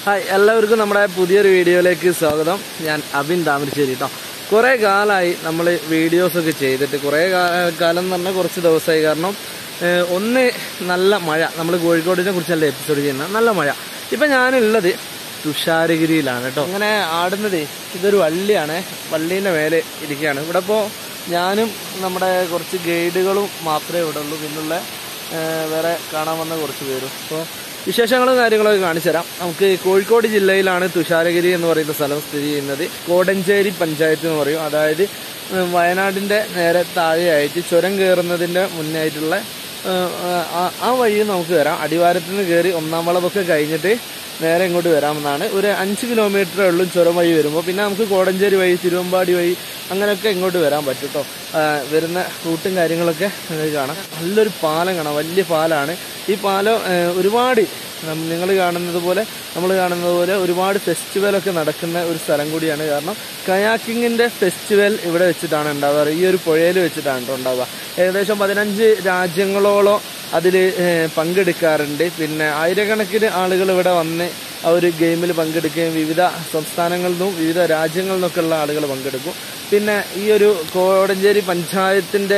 Hi എല്ലാവർക്കും നമ്മുടെ പുതിയൊരു വീഡിയോയിലേക്ക് സ്വാഗതം ഞാൻ അബിൻ താമരശ്ശേരി കേട്ടോ കുറേ കാലമായി നമ്മൾ വീഡിയോസൊക്കെ ചെയ്തിട്ട് കുറേ കാ- കാലം എന്ന് പറഞ്ഞാൽ കുറച്ച് ദിവസമായി കാരണം ഏഹ്, ഒന്ന് നല്ല മഴ നമ്മൾ കോഴിക്കോടിനെ കുറിച്ചല്ല എപ്പിസോഡ് ചെയ്യുന്നത് നല്ല മഴ ഇപ്പം ഞാനുള്ളത് തുഷാരഗിരിയിലാണ് കേട്ടോ അങ്ങനെ ആടുന്നത് ഇതൊരു വള്ളിയാണ് വള്ളീൻ്റെ മേലെ ഇരിക്കുകയാണ് ഇവിടെ ഇപ്പോൾ ഞാനും നമ്മുടെ കുറച്ച് ഗൈഡുകളും മാത്രമേ ഇവിടെ ഉള്ളൂ പിന്നുള്ള ഏഹ് വേറെ കാണാൻ വന്ന കുറച്ച് പേരും അപ്പോൾ വിശേഷങ്ങളും കാര്യങ്ങളൊക്കെ കാണിച്ചു തരാം നമുക്ക് കോഴിക്കോട് ജില്ലയിലാണ് തുഷാരഗിരി എന്ന് പറയുന്ന സ്ഥലം സ്ഥിതി ചെയ്യുന്നത് കോടഞ്ചേരി പഞ്ചായത്ത് എന്ന് പറയും അതായത് ഏഹ് വയനാടിൻ്റെ നേരെ താഴെയായിട്ട് ചുരം കയറുന്നതിൻ്റെ മുന്നേ ആയിട്ടുള്ള ഏഹ് ആ- ആ വഴി നമുക്ക് വരാം അടിവാരത്തിൽ നിന്ന് കയറി ഒന്നാം വളവൊക്കെ കഴിഞ്ഞിട്ട് നേരെ ഇങ്ങോട്ട് വരാമെന്നാണ് ഒരു അഞ്ച് കിലോമീറ്ററേ ഉള്ളൂ ചുരം വഴി വരുമ്പോൾ പിന്നെ നമുക്ക് കോടഞ്ചേരി വഴി തിരുവമ്പാടി വഴി അങ്ങനെയൊക്കെ ഇങ്ങോട്ട് വരാൻ പറ്റും കേട്ടോ വരുന്ന റൂട്ടും കാര്യങ്ങളൊക്കെ നിങ്ങൾക്ക് കാണാം നല്ലൊരു പാലം കാണാം വലിയ പാലമാണ് ഈ പാലം ഏഹ്, ഒരുപാട് നിങ്ങൾ കാണുന്നത് പോലെ നമ്മൾ കാണുന്നത് പോലെ ഒരുപാട് ഫെസ്റ്റിവലൊക്കെ നടക്കുന്ന ഒരു സ്ഥലം കൂടിയാണ് കാരണം കയാക്കിങ്ങിൻ്റെ ഫെസ്റ്റിവൽ ഇവിടെ വെച്ചിട്ടാണ് ഉണ്ടാവാറ് ഈ ഒരു പുഴയിൽ വെച്ചിട്ടാണ് കേട്ടോ ഉണ്ടാവുക ഏകദേശം പതിനഞ്ച് രാജ്യങ്ങളോളം അതിൽ പങ്കെടുക്കാറുണ്ട് പിന്നെ ആയിരക്കണക്കിന് ആളുകൾ ഇവിടെ വന്ന് ആ ഒരു ഗെയിമിൽ പങ്കെടുക്കുകയും വിവിധ സംസ്ഥാനങ്ങളിൽ നിന്നും വിവിധ രാജ്യങ്ങളിൽ നിന്നൊക്കെ ഉള്ള ആളുകൾ പങ്കെടുക്കും പിന്നെ ഈ ഒരു കോടഞ്ചേരി പഞ്ചായത്തിൻ്റെ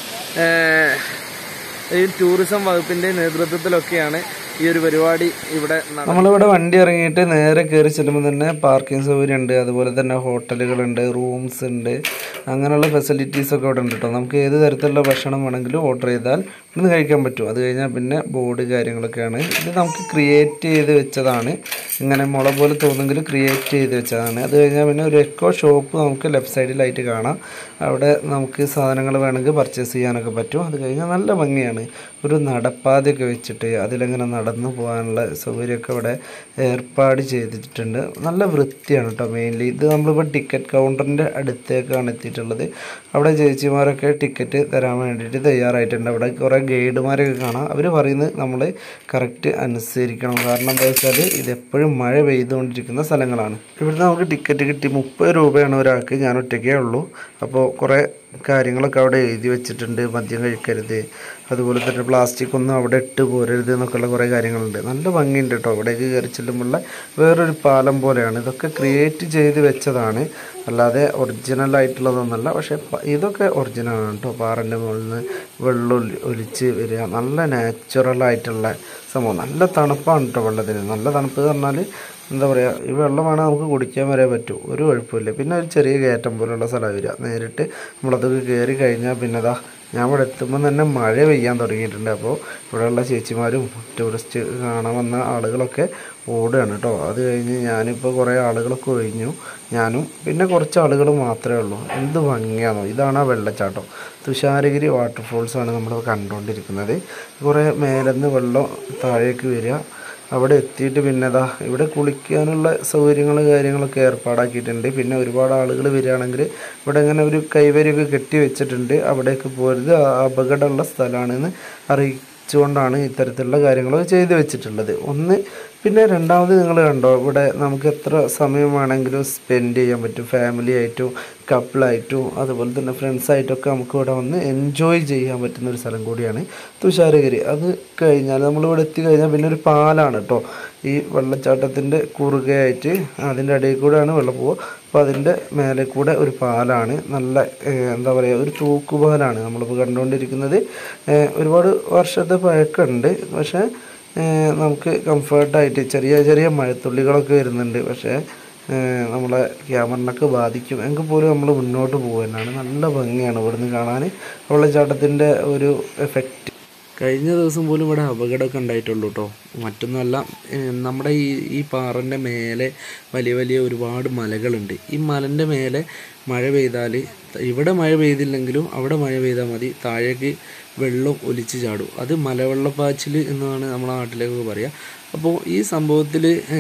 ഈ ടൂറിസം വകുപ്പിൻ്റെ നേതൃത്വത്തിലൊക്കെയാണ് ഈ ഒരു പരിപാടി ഇവിടെ നമ്മളിവിടെ വണ്ടി ഇറങ്ങിയിട്ട് നേരെ കയറി ചെല്ലുമ്പോൾ തന്നെ പാർക്കിംഗ് സൗകര്യം ഉണ്ട് അതുപോലെ തന്നെ ഹോട്ടലുകളുണ്ട് റൂംസ് ഉണ്ട് അങ്ങനെയുള്ള ഫെസിലിറ്റീസ് ഒക്കെ ഇവിടെ ഉണ്ട് കേട്ടോ നമുക്ക് ഏത് തരത്തിലുള്ള ഭക്ഷണം വേണമെങ്കിലും ഓർഡർ ചെയ്താൽ ഇവിടുന്ന് കഴിക്കാൻ പറ്റും അത് കഴിഞ്ഞാൽ പിന്നെ ബോർഡ് കാര്യങ്ങളൊക്കെയാണ് ഇത് നമുക്ക് ക്രിയേറ്റ് ചെയ്ത് വെച്ചതാണ് ഇങ്ങനെ മുള പോലെ തോന്നുമെങ്കിൽ ക്രിയേറ്റ് ചെയ്ത് വെച്ചതാണ് അത് കഴിഞ്ഞാൽ പിന്നെ ഒരു എക്കോ ഷോപ്പ് നമുക്ക് ലെഫ്റ്റ് സൈഡിലായിട്ട് കാണാം അവിടെ നമുക്ക് സാധനങ്ങൾ വേണമെങ്കിൽ പർച്ചേസ് ചെയ്യാനൊക്കെ പറ്റും അത് കഴിഞ്ഞാൽ നല്ല ഭംഗിയാണ് ഒരു നടപ്പാതയൊക്കെ വെച്ചിട്ട് അതിലങ്ങനെ നടന്നു പോകാനുള്ള സൗകര്യമൊക്കെ ഇവിടെ ഏർപ്പാട് ചെയ്തിട്ടുണ്ട് നല്ല വൃത്തിയാണ് കേട്ടോ മെയിൻലി ഇത് നമ്മളിപ്പോൾ ടിക്കറ്റ് കൗണ്ടറിൻ്റെ അടുത്തേക്കാണ് എത്തിയിട്ടുള്ളത് അവിടെ ചേച്ചിമാരൊക്കെ ടിക്കറ്റ് തരാൻ വേണ്ടിയിട്ട് തയ്യാറായിട്ടുണ്ട് അവിടെ കുറേ ഗൈഡുമാരൊക്കെ കാണാം അവർ പറയുന്നത് നമ്മൾ കറക്റ്റ് അനുസരിക്കണം കാരണം എന്താ വെച്ചാൽ ഇത് എപ്പോഴും മഴ പെയ്തുകൊണ്ടിരിക്കുന്ന സ്ഥലങ്ങളാണ് ഇവിടുന്ന് നമുക്ക് ടിക്കറ്റ് കിട്ടി മുപ്പത് രൂപയാണ് ഒരാൾക്ക് ഞാൻ ഒറ്റയ്ക്കേ ഉള്ളൂ അപ്പോൾ കുറേ കാര്യങ്ങളൊക്കെ അവിടെ എഴുതി വെച്ചിട്ടുണ്ട് മദ്യം കഴിക്കരുത് അതുപോലെ തന്നെ പ്ലാസ്റ്റിക് ഒന്നും അവിടെ ഇട്ട് പോരരുത് എന്നൊക്കെയുള്ള കുറേ കാര്യങ്ങളുണ്ട് നല്ല ഭംഗിയുണ്ട് കേട്ടോ അവിടേക്ക് കയറി ചെല്ലുമ്പോഴുള്ള വേറൊരു പാലം പോലെയാണ് ഇതൊക്കെ ക്രിയേറ്റ് ചെയ്ത് വെച്ചതാണ് അല്ലാതെ ഒറിജിനൽ ആയിട്ടുള്ളതൊന്നല്ല പക്ഷേ പ- ഇതൊക്കെ ഒറിജിനലാണ് കേട്ടോ പാറൻ്റെ മുകളിൽ നിന്ന് വെള്ളം ഒലി- ഒലിച്ച് വരിക നല്ല നാച്ചുറൽ ആയിട്ടുള്ള സംഭവം നല്ല തണുപ്പാണ് കേട്ടോ വെള്ളത്തിന് നല്ല തണുപ്പ് എന്ന് പറഞ്ഞാൽ എന്താ പറയുക ഈ വെള്ളമാണ് നമുക്ക് കുടിക്കാൻ വരെ പറ്റൂ ഒരു കുഴപ്പമില്ല പിന്നെ ഒരു ചെറിയ കയറ്റം പോലുള്ള സ്ഥലം വരിക നേരിട്ട് നമ്മളതൊക്കെ കയറി കഴിഞ്ഞാൽ പിന്നെ അതാ ഞാൻ ഇവിടെ എത്തുമ്പോൾ തന്നെ മഴ പെയ്യാൻ തുടങ്ങിയിട്ടുണ്ട് അപ്പോൾ ഇവിടെയുള്ള ചേച്ചിമാരും ടൂറിസ്റ്റ് കാണാൻ വന്ന ആളുകളൊക്കെ ഓടുകയാണ് കേട്ടോ അത് കഴിഞ്ഞ് ഞാനിപ്പോൾ കുറേ ആളുകളൊക്കെ ഒഴിഞ്ഞു ഞാനും പിന്നെ കുറച്ച് ആളുകൾ മാത്രമേ ഉള്ളൂ എന്ത് ഭംഗിയാണോ ഇതാണ് ആ വെള്ളച്ചാട്ടം തുഷാരഗിരി വാട്ടർഫോൾസാണ് നമ്മൾ കണ്ടുകൊണ്ടിരിക്കുന്നത് കുറേ മേലെന്ന് വെള്ളം താഴേക്ക് വരിക അവിടെ എത്തിയിട്ട് പിന്നെ ദാ ഇവിടെ കുളിക്കാനുള്ള സൗകര്യങ്ങൾ കാര്യങ്ങളൊക്കെ ഏർപ്പാടാക്കിയിട്ടുണ്ട് പിന്നെ ഒരുപാട് ആളുകൾ വരികയാണെങ്കിൽ ഇവിടെ ഇങ്ങനെ ഒരു കൈവരിയൊക്കെ കെട്ടി വെച്ചിട്ടുണ്ട് അവിടേക്ക് പോരുത് ആ അപകടമുള്ള സ്ഥലമാണെന്ന് അറിയിച്ചുകൊണ്ടാണ് ഇത്തരത്തിലുള്ള കാര്യങ്ങളൊക്കെ ചെയ്തു വെച്ചിട്ടുള്ളത് ഒന്ന് പിന്നെ രണ്ടാമത് നിങ്ങൾ കണ്ടോ ഇവിടെ നമുക്ക് എത്ര സമയം വേണമെങ്കിലും സ്പെൻഡ് ചെയ്യാൻ പറ്റും ഫാമിലി ആയിട്ടും കപ്പിളായിട്ടും അതുപോലെ തന്നെ ഫ്രണ്ട്സായിട്ടൊക്കെ നമുക്ക് ഇവിടെ വന്ന് എൻജോയ് ചെയ്യാൻ പറ്റുന്ന ഒരു സ്ഥലം കൂടിയാണ് തുഷാരഗിരി അത് കഴിഞ്ഞാൽ നമ്മളിവിടെ എത്തി കഴിഞ്ഞാൽ പിന്നെ ഒരു പാലാണ് കേട്ടോ ഈ വെള്ളച്ചാട്ടത്തിൻ്റെ കുറുകയായിട്ട് അതിൻ്റെ ഇടയിൽ കൂടെയാണ് വെള്ളം പോവുക അപ്പോൾ അതിൻ്റെ മേലെ കൂടെ ഒരു പാലാണ് നല്ല ഏഹ്, എന്താ പറയുക ഒരു തൂക്കുപാലാണ് നമ്മളിപ്പോൾ കണ്ടുകൊണ്ടിരിക്കുന്നത് ഏഹ്, ഒരുപാട് വർഷത്തെ പഴക്കമുണ്ട് പക്ഷേ ഏഹ് നമുക്ക് കംഫർട്ടായിട്ട് ചെറിയ ചെറിയ മഴത്തുള്ളികളൊക്കെ വരുന്നുണ്ട് പക്ഷേ ഏഹ് നമ്മളെ ക്യാമറിനൊക്കെ ബാധിക്കും എങ്കിൽ പോലും നമ്മൾ മുന്നോട്ട് പോകുന്നതാണ് നല്ല ഭംഗിയാണ് ഇവിടുന്ന് കാണാൻ വെള്ളച്ചാട്ടത്തിൻ്റെ ഒരു എഫക്റ്റ് കഴിഞ്ഞ ദിവസം പോലും ഇവിടെ അപകടമൊക്കെ ഉണ്ടായിട്ടുള്ളൂ കേട്ടോ മറ്റൊന്നുമല്ല ഏഹ് നമ്മുടെ ഈ ഈ പാറൻ്റെ മേലെ വലിയ വലിയ ഒരുപാട് മലകളുണ്ട് ഈ മലൻ്റെ മേലെ മഴ പെയ്താൽ ഇവിടെ മഴ പെയ്തില്ലെങ്കിലും അവിടെ മഴ പെയ്താൽ മതി താഴേക്ക് വെള്ളം ഒലിച്ച് ചാടും അത് മലവെള്ളപ്പാച്ചിൽ എന്നാണ് നമ്മുടെ നാട്ടിലേക്കൊക്കെ പറയുക അപ്പോൾ ഈ സംഭവത്തിൽ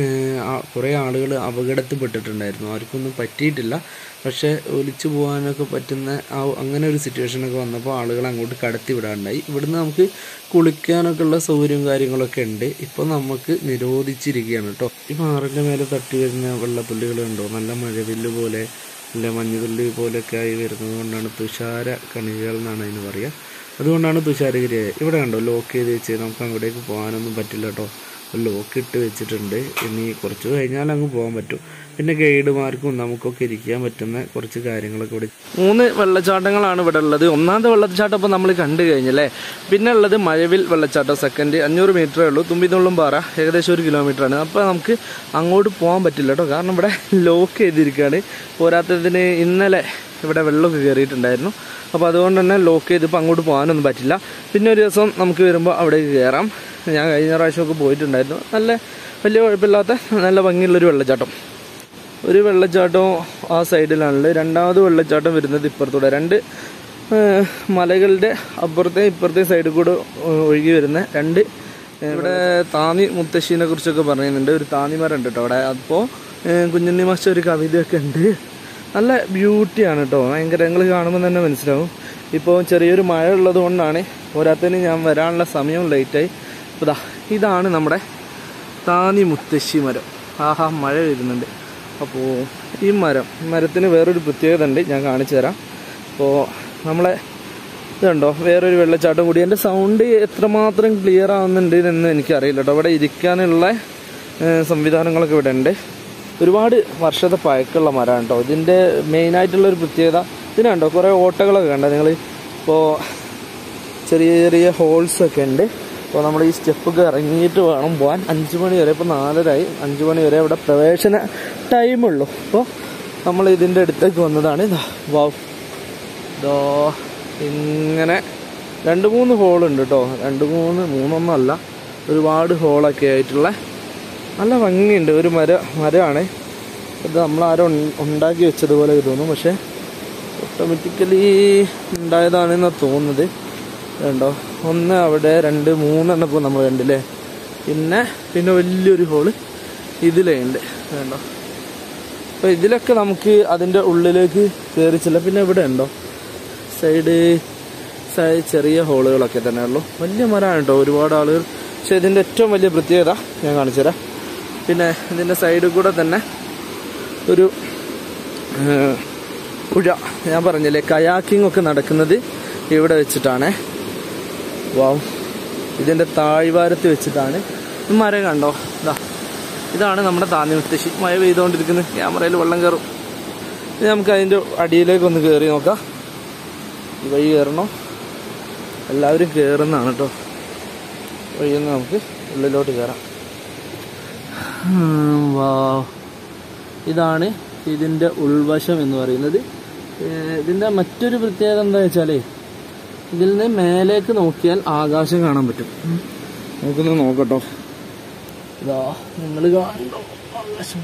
കുറേ ആളുകൾ അപകടത്തിൽപ്പെട്ടിട്ടുണ്ടായിരുന്നു ആർക്കൊന്നും പറ്റിയിട്ടില്ല പക്ഷേ ഒലിച്ചു പോകാനൊക്കെ പറ്റുന്ന ആ അങ്ങനെ ഒരു സിറ്റുവേഷനൊക്കെ വന്നപ്പോൾ ആളുകൾ അങ്ങോട്ട് കടത്തി വിടാണ്ടായി ഇവിടുന്ന് നമുക്ക് കുളിക്കാനൊക്കെ ഉള്ള സൗകര്യവും കാര്യങ്ങളൊക്കെ ഉണ്ട് ഇപ്പോൾ നമുക്ക് നിരോധിച്ചിരിക്കുകയാണ് കേട്ടോ ഈ പാറിൻ്റെ മേലെ തട്ടി വരുന്ന വെള്ളത്തുള്ളികളുണ്ടോ നല്ല മഴവില്ല് പോലെ നല്ല മഞ്ഞുതുള്ളി പോലെയൊക്കെ ആയി വരുന്നത് കൊണ്ടാണ് തുഷാര കണികകൾ എന്നാണ് അതിന് പറയുക അതുകൊണ്ടാണ് തുഷാരഗിരി ആയത് ഇവിടെ കണ്ടോ ലോക്ക് ചെയ്ത് വെച്ച് നമുക്ക് അങ്ങോട്ടേക്ക് പോകാനൊന്നും പറ്റില്ല കേട്ടോ ലോക്ക് ഇട്ട് വെച്ചിട്ടുണ്ട് ഇനി കുറച്ച് കഴിഞ്ഞാൽ അങ്ങ് പോകാൻ പറ്റും പിന്നെ ഗൈഡുമാർക്കും നമുക്കൊക്കെ ഇരിക്കാൻ പറ്റുന്ന കുറച്ച് കാര്യങ്ങളൊക്കെ ഇവിടെ മൂന്ന് വെള്ളച്ചാട്ടങ്ങളാണ് ഇവിടെ ഉള്ളത് ഒന്നാമത്തെ വെള്ളച്ചാട്ടം ഇപ്പോൾ നമ്മൾ കണ്ടു കഴിഞ്ഞല്ലേ പിന്നെ ഉള്ളത് മഴവിൽ വെള്ളച്ചാട്ടം സെക്കൻഡ് അഞ്ഞൂറ് മീറ്ററേ ഉള്ളൂ തുമ്പിതുള്ളും പാറ ഏകദേശം ഒരു കിലോമീറ്റർ ആണ് അപ്പോൾ നമുക്ക് അങ്ങോട്ട് പോകാൻ പറ്റില്ല കേട്ടോ കാരണം ഇവിടെ ലോക്ക് ചെയ്തിരിക്കുകയാണ് പോരാത്തതിന് ഇന്നലെ ഇവിടെ വെള്ളമൊക്കെ കയറിയിട്ടുണ്ടായിരുന്നു അപ്പോൾ അതുകൊണ്ട് തന്നെ ലോക്ക് ചെയ്തിപ്പോൾ അങ്ങോട്ട് പോകാനൊന്നും പറ്റില്ല പിന്നെ ഒരു ദിവസം നമുക്ക് വരുമ്പോൾ അവിടേക്ക് കയറാം ഞാൻ കഴിഞ്ഞ പ്രാവശ്യമൊക്കെ പോയിട്ടുണ്ടായിരുന്നു നല്ല വലിയ കുഴപ്പമില്ലാത്ത നല്ല ഭംഗിയുള്ളൊരു വെള്ളച്ചാട്ടം ഒരു വെള്ളച്ചാട്ടം ആ സൈഡിലാണുള്ളത് രണ്ടാമത് വെള്ളച്ചാട്ടം വരുന്നത് ഇപ്പുറത്തൂടെ രണ്ട് ഏഹ്, മലകളുടെ അപ്പുറത്തെ ഇപ്പുറത്തെ സൈഡിൽ കൂടെ ഏഹ്, ഒഴുകി വരുന്ന രണ്ട് ഏഹ്, ഇവിടെ താന്നി മുത്തശ്ശീനെ കുറിച്ചൊക്കെ പറയുന്നുണ്ട് ഒരു താന്നി മരം ഉണ്ട് കേട്ടോ അവിടെ അപ്പോൾ കുഞ്ഞുണ്ണി മാസ്റ്റർ ഒരു കവിതയൊക്കെ ഉണ്ട് നല്ല ബ്യൂട്ടിയാണ് കേട്ടോ ഭയങ്കര നിങ്ങൾ കാണുമ്പോൾ തന്നെ മനസ്സിലാവും ഇപ്പോൾ ചെറിയൊരു മഴ ഉള്ളത് കൊണ്ടാണ് പോരാത്തതിന് ഞാൻ വരാനുള്ള സമയം ലേറ്റായി അപ്പോൾ ദാ ഇതാണ് നമ്മുടെ താന്നി മുത്തശ്ശി മരം ആഹാ മഴ വരുന്നുണ്ട് അപ്പോൾ ഈ മരം മരത്തിന് വേറൊരു പ്രത്യേകത ഉണ്ട് ഞാൻ കാണിച്ചു തരാം അപ്പോൾ നമ്മളെ ഇതുണ്ടോ വേറൊരു വെള്ളച്ചാട്ടം കൂടി എൻ്റെ സൗണ്ട് എത്രമാത്രം ക്ലിയർ ആവുന്നുണ്ട് എന്ന് എനിക്കറിയില്ല കേട്ടോ ഇവിടെ ഇരിക്കാനുള്ള ഏഹ്, സംവിധാനങ്ങളൊക്കെ ഇവിടെ ഉണ്ട് ഒരുപാട് വർഷത്തെ പഴക്കമുള്ള മരമാണ് കേട്ടോ ഇതിൻ്റെ മെയിനായിട്ടുള്ള ഒരു പ്രത്യേകത ഇതിനുണ്ടോ കുറേ ഓട്ടകളൊക്കെ കണ്ടോ നിങ്ങൾ ഇപ്പോൾ ചെറിയ ചെറിയ ഹോൾസ് ഒക്കെ ഉണ്ട് അപ്പോൾ നമ്മൾ ഈ സ്റ്റെപ്പൊക്കെ ഇറങ്ങിയിട്ട് വേണം പോകാൻ അഞ്ച് മണി വരെ ഇപ്പോൾ നാലരായി അഞ്ച് മണി വരെ ഇവിടെ പ്രവേശന ടൈമുള്ളൂ അപ്പോൾ നമ്മൾ ഇതിൻ്റെ അടുത്തേക്ക് വന്നതാണ് ഇതാ വാവ് ഇതോ ഇങ്ങനെ രണ്ട് മൂന്ന് ഹോളുണ്ട് കേട്ടോ രണ്ട് മൂന്ന് മൂന്നൊന്നും അല്ല ഒരുപാട് ഹോളൊക്കെ ആയിട്ടുള്ള നല്ല ഭംഗിയുണ്ട് ഒരു മര മരമാണ് ഇത് നമ്മളാരും ഉൺ- ഉണ്ടാക്കി വെച്ചതുപോലെ തോന്നും പക്ഷേ ഓട്ടോമാറ്റിക്കലി ഉണ്ടായതാണെന്നാണ് തോന്നുന്നത് കണ്ടോ ഒന്ന് അവിടെ രണ്ട് മൂന്നെണ്ണം ഇപ്പോൾ നമ്മൾ കണ്ടില്ലേ പിന്നെ പിന്നെ വലിയൊരു ഹോള് ഇതിലേ ഉണ്ട് കണ്ടോ അപ്പോൾ ഇതിലൊക്കെ നമുക്ക് അതിൻ്റെ ഉള്ളിലേക്ക് കയറി ചെല്ലാം പിന്നെ ഇവിടെ ഉണ്ടോ സൈഡ് സൈഡ് ചെറിയ ഹോളുകളൊക്കെ തന്നെ ഉള്ളൂ വലിയ മരമാണ് കേട്ടോ ഒരുപാട് ആളുകൾ പക്ഷെ ഇതിൻ്റെ ഏറ്റവും വലിയ പ്രത്യേകത ഞാൻ കാണിച്ചു തരാം പിന്നെ ഇതിൻ്റെ സൈഡിൽ കൂടെ തന്നെ ഒരു ഏഹ്, പുഴ ഞാൻ പറഞ്ഞില്ലേ കയാക്കിംഗ് ഒക്കെ നടക്കുന്നത് ഇവിടെ വെച്ചിട്ടാണ് വാവ് ഇതിൻ്റെ താഴ്വാരത്ത് വെച്ചിട്ടാണ് ഈ മരം കണ്ടോ ഇതാ ഇതാണ് നമ്മുടെ താന്നി മുത്തശ്ശി മഴ പെയ്തുകൊണ്ടിരിക്കുന്നത് ക്യാമറയിൽ വെള്ളം കയറും ഇനി നമുക്ക് അതിൻ്റെ അടിയിലേക്ക് ഒന്ന് കയറി നോക്കാം ഈ വഴി കയറണോ എല്ലാവരും കയറുന്നതാണ് കേട്ടോ വഴിയൊന്ന് നമുക്ക് ഉള്ളിലോട്ട് കയറാം വാ ഇതാണ് ഇതിൻ്റെ ഉൾവശം എന്ന് പറയുന്നത് ഏഹ് ഇതിൻ്റെ മറ്റൊരു പ്രത്യേകത എന്താ വെച്ചാലേ ഇതിൽ നിന്ന് മേലേക്ക് നോക്കിയാൽ ആകാശം കാണാൻ പറ്റും ഉം. നമുക്കൊന്ന് നോക്കട്ടോ ഇതാ നിങ്ങൾ കാണുന്നുണ്ടോ ആകാശം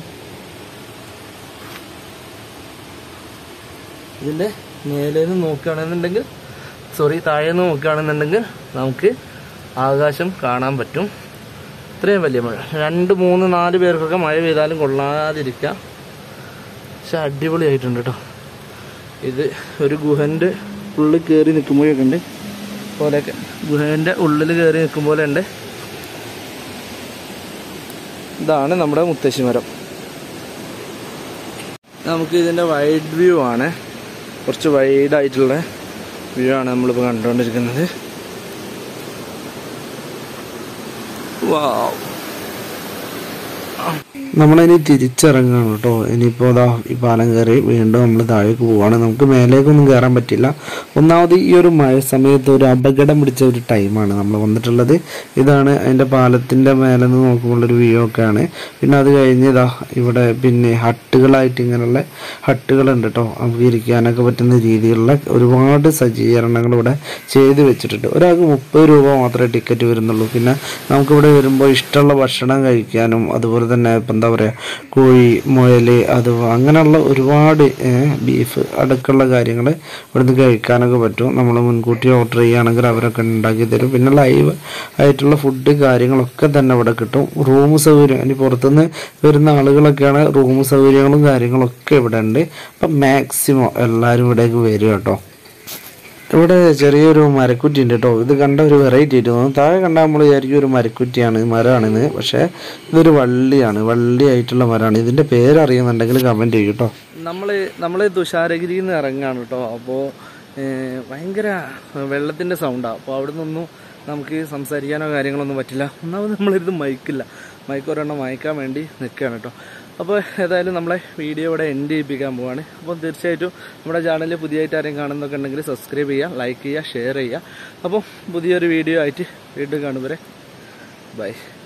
ഇതിൻ്റെ മേലെ നിന്ന് നോക്കുകയാണെന്നുണ്ടെങ്കിൽ സോറി താഴെ നിന്ന് നോക്കുകയാണെന്നുണ്ടെങ്കിൽ നമുക്ക് ആകാശം കാണാൻ പറ്റും ഇത്രയും വലിയ മഴ രണ്ട് മൂന്ന് നാല് പേർക്കൊക്കെ മഴ പെയ്താലും കൊള്ളാതിരിക്കാം പക്ഷെ അടിപൊളിയായിട്ടുണ്ട് കേട്ടോ ഇത് ഒരു ഗുഹൻ്റെ ഉള്ളിൽ കയറി നിൽക്കുമ്പോഴൊക്കെ ഉണ്ട് പോലെയൊക്കെ ഗുഹേൻ്റെ ഉള്ളിൽ കയറി നിൽക്കും പോലെ ഉണ്ട് ഇതാണ് നമ്മുടെ മുത്തശ്ശി മരം നമുക്ക് ഇതിൻ്റെ വൈഡ് വ്യൂ ആണ് കുറച്ച് വൈഡായിട്ടുള്ള വ്യൂ ആണ് നമ്മളിപ്പോൾ കണ്ടുകൊണ്ടിരിക്കുന്നത് വാവ് നമ്മളിനി തിരിച്ചിറങ്ങാണ് കേട്ടോ ഇനിയിപ്പോൾ ഇതാ ഈ പാലം കയറി വീണ്ടും നമ്മൾ താഴേക്ക് പോവാണ് നമുക്ക് മേലേക്കൊന്നും കയറാൻ പറ്റില്ല ഒന്നാമത് ഈ ഒരു മഴ സമയത്ത് ഒരു അപകടം പിടിച്ച ഒരു ടൈമാണ് നമ്മൾ വന്നിട്ടുള്ളത് ഇതാണ് അതിൻ്റെ പാലത്തിൻ്റെ മേലെ നിന്ന് നോക്കുമ്പോൾ ഒരു വ്യൂ ഒക്കെയാണ് പിന്നെ അത് കഴിഞ്ഞ് ഇതാ ഇവിടെ പിന്നെ ഹട്ടുകളായിട്ട് ഇങ്ങനെയുള്ള ഹട്ടുകളുണ്ട് കേട്ടോ നമുക്ക് ഇരിക്കാനൊക്കെ പറ്റുന്ന രീതിയിലുള്ള ഒരുപാട് സജ്ജീകരണങ്ങൾ ഇവിടെ ചെയ്ത് വെച്ചിട്ടുണ്ട് ഒരാൾക്ക് മുപ്പത് രൂപ മാത്രമേ ടിക്കറ്റ് വരുന്നുള്ളൂ പിന്നെ നമുക്കിവിടെ വരുമ്പോൾ ഇഷ്ടമുള്ള ഭക്ഷണം കഴിക്കാനും അതുപോലെ തന്നെ ഇപ്പം എന്താ പറയുക കോഴി മുയൽ അത് അങ്ങനെയുള്ള ഒരുപാട് ബീഫ് അടക്കമുള്ള കാര്യങ്ങൾ ഇവിടുന്ന് കഴിക്കാനൊക്കെ പറ്റും നമ്മൾ മുൻകൂട്ടി ഓർഡർ ചെയ്യുകയാണെങ്കിൽ അവരൊക്കെ ഉണ്ടാക്കി തരും പിന്നെ ലൈവ് ആയിട്ടുള്ള ഫുഡ് കാര്യങ്ങളൊക്കെ തന്നെ ഇവിടെ കിട്ടും റൂം സൗകര്യം ഇനി പുറത്തുനിന്ന് വരുന്ന ആളുകളൊക്കെയാണ് റൂം സൗകര്യങ്ങളും കാര്യങ്ങളൊക്കെ ഇവിടെ ഉണ്ട് അപ്പം മാക്സിമം എല്ലാവരും ഇവിടേക്ക് വരും കേട്ടോ ഇവിടെ ചെറിയൊരു മരക്കുറ്റി ഉണ്ട് കേട്ടോ ഇത് കണ്ട ഒരു വെറൈറ്റി ആയിട്ട് തോന്നും താഴെ കണ്ടാൽ നമ്മൾ വിചാരിക്കും ഒരു മരക്കുറ്റിയാണ് മരമാണിത് പക്ഷേ ഇതൊരു വള്ളിയാണ് വള്ളി ആയിട്ടുള്ള മരമാണ് ഇതിൻ്റെ പേരറിയുന്നുണ്ടെങ്കിൽ കമൻറ്റ് ചെയ്യും കേട്ടോ നമ്മൾ നമ്മൾ തുഷാരഗിരിയിൽ നിന്ന് ഇറങ്ങാണ് കേട്ടോ അപ്പോൾ ഭയങ്കര വെള്ളത്തിൻ്റെ സൗണ്ടാണ് അപ്പോൾ അവിടെ നിന്നൊന്നും നമുക്ക് സംസാരിക്കാനോ കാര്യങ്ങളൊന്നും പറ്റില്ല ഒന്നാമത് നമ്മളിത് മൈക്കില്ല മൈക്ക് ഒരെണ്ണം വാങ്ങിക്കാൻ വേണ്ടി നിൽക്കുകയാണ് കേട്ടോ അപ്പോൾ ഏതായാലും നമ്മളെ വീഡിയോ ഇവിടെ എൻഡ് ചെയ്യിപ്പിക്കാൻ പോവാണ് അപ്പോൾ തീർച്ചയായിട്ടും നമ്മുടെ ചാനൽ പുതിയതായിട്ട് ആരെയും കാണുന്നൊക്കെ ഉണ്ടെങ്കിൽ സബ്സ്ക്രൈബ് ചെയ്യുക ലൈക്ക് ചെയ്യുക ഷെയർ ചെയ്യുക അപ്പോൾ പുതിയൊരു വീഡിയോ ആയിട്ട് വീണ്ടും കാണും വരെ ബൈ